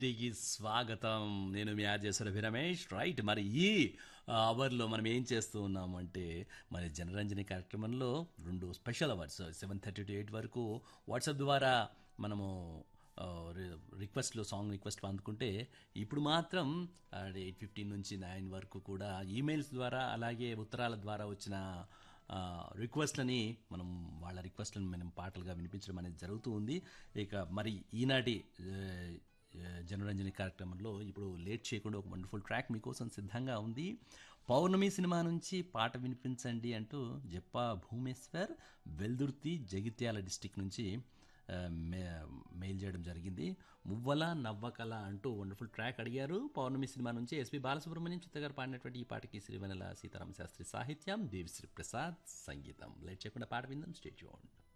ఇంటికి స్వాగతం నేను మీ ఆర్జే సురభి రమేష్ రైట్ మరి ఈ అవర్లో మనం ఏం చేస్తూ ఉన్నామంటే మరి జనరంజని కార్యక్రమంలో రెండు special hours seven thirty to eight వరకు వాట్సాప్ ద్వారా మనము ఆ, రి- రిక్వెస్ట్లు సాంగ్ రిక్వెస్ట్ అందుకుంటే ఇప్పుడు మాత్రం ఎయిట్ ఫిఫ్టీన్ నుంచి నైన్ వరకు కూడా ఈమెయిల్స్ ద్వారా అలాగే ఉత్తరాల ద్వారా వచ్చిన ఆ, రిక్వెస్ట్లని మనం వాళ్ళ రిక్వెస్ట్లను మనం పాటలుగా వినిపించడం అనేది జరుగుతూ ఉంది ఇక మరి ఈనాటి ఆ, ఆ, జనరంజని కార్యక్రమంలో ఇప్పుడు లేట్ చేయకుండా ఒక వండర్ఫుల్ ట్రాక్ మీకోసం సిద్ధంగా ఉంది పౌర్ణమి సినిమా నుంచి పాట వినిపించండి అంటూ జప్పా భూమేశ్వర్ వెల్దుర్తి జగిత్యాల డిస్టిక్ నుంచి ఆ, మే మెయిల్ చేయడం జరిగింది మువ్వల నవ్వకల అంటూ వండర్ఫుల్ ట్రాక్ అడిగారు పౌర్ణమి సినిమా నుంచి ఎస్పి బాలసుబ్రహ్మణ్యం చిత్త గారు పాడినటువంటి ఈ పాటకి శ్రీవెనల సీతారామ శాస్త్రి సాహిత్యం దేవిశ్రీ ప్రసాద్ సంగీతం లేట్ చేయకుండా పాట విందాం స్టేట్ చూడండి